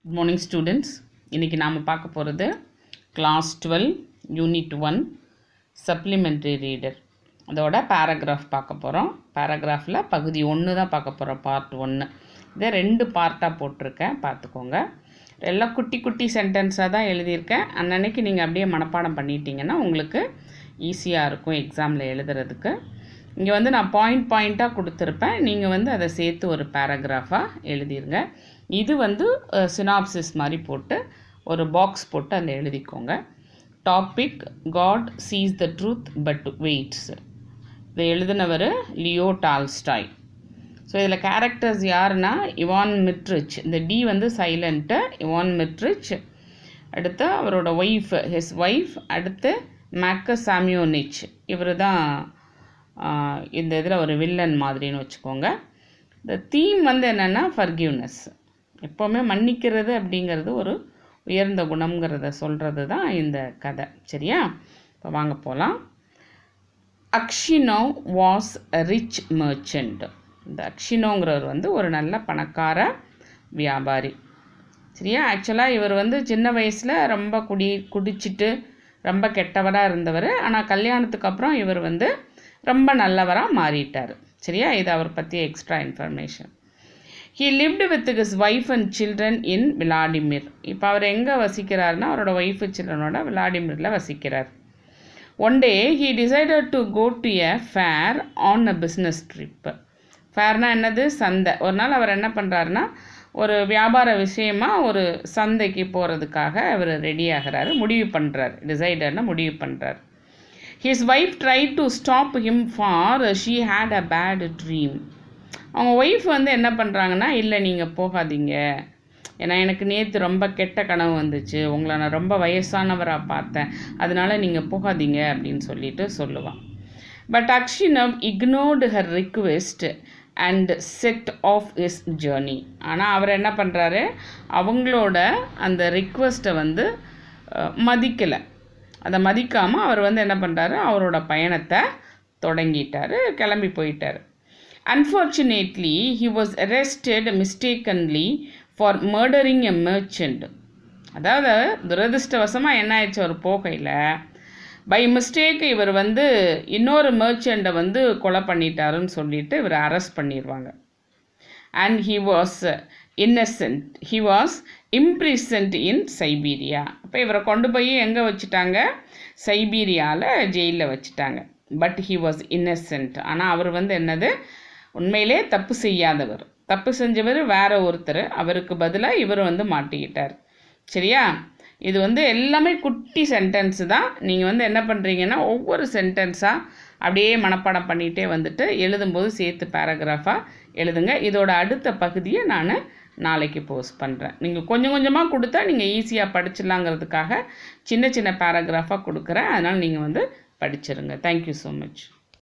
good morning students இன்றைக்கி நாம் பார்க்க போகிறது class twelve unit one supplementary reader அதோட பேராகிராஃப் பார்க்க போகிறோம் பேராகிராஃபில் பகுதி ஒன்று தான் பார்க்க போகிறோம் பார்ட் ஒன்று இதை ரெண்டு பார்ட்டாக போட்டிருக்கேன் பார்த்துக்கோங்க எல்லாம் குட்டி குட்டி சென்டென்ஸாக தான் எழுதியிருக்கேன் அன்னன்னைக்கு நீங்கள் அப்படியே மனப்பாடம் பண்ணிட்டீங்கன்னா உங்களுக்கு ஈஸியாக இருக்கும் எக்ஸாமில் எழுதுறதுக்கு இங்கே வந்து நான் பாயிண்ட் பாயிண்ட்டாக கொடுத்துருப்பேன் நீங்கள் வந்து அதை சேர்த்து ஒரு பேராகிராஃபாக எழுதிருங்க இது வந்து சினாப்சிஸ் மாதிரி போட்டு ஒரு பாக்ஸ் போட்டு அதில் எழுதிக்கோங்க topic God sees the truth but waits இதை எழுதினவர் லியோ டால்ஸ்டாய் ஸோ இதில் கேரக்டர்ஸ் யாருன்னா இவான் மிட்ரிச் இந்த டி வந்து சைலண்ட்டு இவான் மிட்ரிச் அடுத்து அவரோட ஒய்ஃப் ஹிஸ் ஒய்ஃப் அடுத்து மேக்க சாமியோனிச் இவர் தான் இந்த இதில் ஒரு வில்லன் மாதிரின்னு வச்சுக்கோங்க இந்த தீம் வந்து என்னென்னா ஃபர்கிவ்னஸ் எப்போவுமே மன்னிக்கிறது அப்படிங்கிறது ஒரு உயர்ந்த குணங்கிறத சொல்கிறது தான் இந்த கதை சரியா இப்போ வாங்க போகலாம் Aksionov was a rich merchant இந்த அக்ஷினோங்கிறவர் வந்து ஒரு நல்ல பணக்கார வியாபாரி சரியா ஆக்சுவலாக இவர் வந்து சின்ன வயசில் ரொம்ப குடி குடிச்சிட்டு ரொம்ப கெட்டவராக இருந்தவர் ஆனால் கல்யாணத்துக்கு அப்புறம் இவர் வந்து ரொம்ப நல்லவராக மாறிட்டார் சரியா இது அவர் பற்றி extra information he lived with his wife and children in Vladimir இப்போ அவர் எங்கே வசிக்கிறாருன்னா அவரோட ஒய்ஃபு சில்ட்ரனோட விளாடிமிரில் வசிக்கிறார் one day he decided to go to a fair on a business trip ஃபேர்னால் என்னது சந்தை ஒரு நாள் அவர் என்ன பண்ணுறாருன்னா ஒரு வியாபார விஷயமா ஒரு சந்தைக்கு போகிறதுக்காக அவர் ரெடி ஆகிறாரு முடிவு பண்ணுறாரு டிசைடர்னு முடிவு பண்ணுறாரு his wife try to stop him for she had a bad dream அவங்க ஒய்ஃப் வந்து என்ன பண்ணுறாங்கன்னா இல்லை நீங்கள் போகாதீங்க ஏன்னா எனக்கு நேற்று ரொம்ப கெட்ட கனவு வந்துச்சு உங்களை நான் ரொம்ப வயசானவராக பார்த்தேன் அதனால் நீங்கள் போகாதீங்க அப்படின்னு சொல்லிட்டு சொல்லுவான் but Aksionov ignored her request and set off his journey ஆனால் அவர் என்ன பண்ணுறாரு அவங்களோட அந்த ரிக்வெஸ்ட்டை வந்து மதிக்கலை அதை மதிக்காமல் அவர் வந்து என்ன பண்ணுறாரு அவரோட பயணத்தை தொடங்கிட்டார் கிளம்பி போயிட்டார் unfortunately he was arrested mistakenly for murdering a merchant அதாவது துரதிருஷ்டவசமாக என்ன ஆயிடுச்சு அவர் போகையில் பை மிஸ்டேக் இவர் வந்து இன்னொரு மெர்ச்சண்ட்டை வந்து கொலை பண்ணிட்டாருன்னு சொல்லிட்டு இவர் அரெஸ்ட் பண்ணிடுவாங்க and he was innocent he was imprisoned in Siberia அப்போ இவரை கொண்டு போய் எங்கே வச்சுட்டாங்க சைபீரியாவில் ஜெயிலில் வச்சுட்டாங்க பட் ஹி வாஸ் இன்னசென்ட் ஆனால் அவர் வந்து என்னது உண்மையிலே தப்பு செய்யாதவர் தப்பு செஞ்சவர் வேற ஒருத்தர் அவருக்கு பதிலாக இவர் வந்து மாட்டிக்கிட்டார் சரியா இது வந்து எல்லாமே குட்டி சென்டென்ஸு தான் நீங்கள் வந்து என்ன பண்ணுறீங்கன்னா ஒவ்வொரு சென்டென்ஸாக அப்படியே மனப்பாடம் பண்ணிகிட்டே வந்துட்டு எழுதும்போது சேர்த்து பேராகிராஃபாக எழுதுங்க இதோட அடுத்த பகுதியை நான் நாளைக்கு போஸ்ட் பண்ணுறேன் நீங்கள் கொஞ்சம் கொஞ்சமாக கொடுத்தா நீங்கள் ஈஸியாக படிச்சிடலாங்கிறதுக்காக சின்ன சின்ன பேராகிராஃபாக கொடுக்குறேன் அதனால் நீங்கள் வந்து படிச்சிருங்க தேங்க்யூ ஸோ மச்